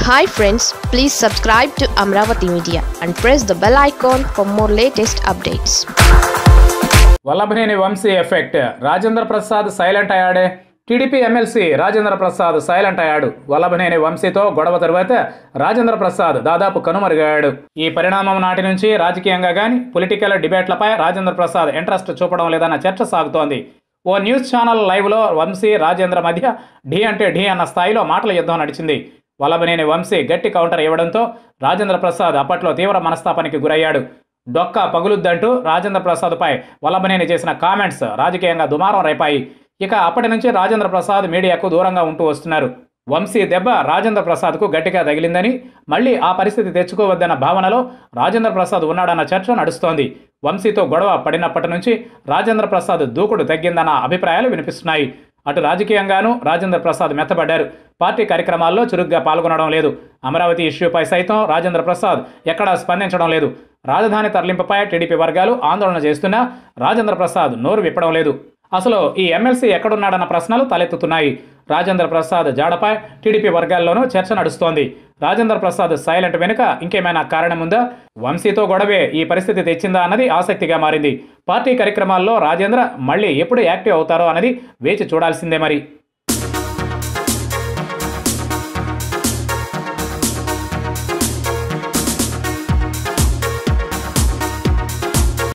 hi friends please subscribe to Amaravati media and press the bell icon for more latest updates Vallabhaneni Vamsi effect Rajendra Prasad silent అయ్యాడే TDP MLC Rajendra Prasad silent అయ్యాడు వల్లభనేని వంశీతో గొడవ తరువాత రాజేంద్ర ప్రసాద్ దాదాపు కనుమరుగాడు ఈ పరిణామం నాటి నుంచి రాజకీయంగా కానీ పొలిటికల్ డిబేట్లపై రాజేంద్ర ప్రసాద్ ఇంట్రెస్ట్ చూపడం లేదన్న చర్చ సాగుతోంది ఓ న్యూస్ ఛానల్ లైవ్లో వంశీ రాజేంద్ర మధ్య ఢీ అంటే ఢీ అన్న స్థాయిలో మాటల యుద్ధం నడిచింది వల్లభనేని వంశీ గట్టి కౌంటర్ ఇవ్వడంతో రాజేంద్ర ప్రసాద్ అప్పట్లో తీవ్ర మనస్తాపానికి గురయ్యాడు డొక్క పగులుద్దంటూ రాజేంద్ర ప్రసాద్పై వల్లభనేని చేసిన కామెంట్స్ రాజకీయంగా దుమారం రేపాయి ఇక అప్పటి నుంచి రాజేంద్ర ప్రసాద్ మీడియాకు దూరంగా ఉంటూ వస్తున్నారు వంశీ దెబ్బ రాజేంద్ర ప్రసాద్కు గట్టిగా తగిలిందని మళ్ళీ ఆ పరిస్థితి తెచ్చుకోవద్దన్న భావనలో రాజేంద్ర ప్రసాద్ ఉన్నాడన్న చర్చ నడుస్తోంది వంశీతో గొడవ పడినప్పటి నుంచి రాజేంద్ర ప్రసాద్ దూకుడు తగ్గిందన్న అభిప్రాయాలు వినిపిస్తున్నాయి అటు రాజకీయంగానూ రాజేంద్ర ప్రసాద్ మెత్తబడ్డారు పార్టీ కార్యక్రమాల్లో చురుగ్గా పాల్గొనడం లేదు అమరావతి ఇష్యూపై సైతం రాజేంద్ర ప్రసాద్ ఎక్కడా స్పందించడం లేదు రాజధాని తరలింపుపై టీడీపీ వర్గాలు ఆందోళన చేస్తున్నా రాజేంద్ర ప్రసాద్ నోరు విప్పడం లేదు అసలు ఈ ఎమ్మెల్సీ ఎక్కడున్నాడన్న ప్రశ్నలు తలెత్తుతున్నాయి రాజేంద్ర ప్రసాద్ జాడపై టీడీపీ వర్గాల్లోనూ చర్చ నడుస్తోంది రాజేంద్ర ప్రసాద్ సైలెంట్ వెనుక ఇంకేమైనా కారణం ఉందా వంశీతో గొడవే ఈ పరిస్థితి తెచ్చిందా అన్నది ఆసక్తిగా మారింది పార్టీ కార్యక్రమాల్లో రాజేంద్ర మళ్ళీ ఎప్పుడు యాక్టివ్ అవుతారో అన్నది వేచి చూడాల్సిందే మరి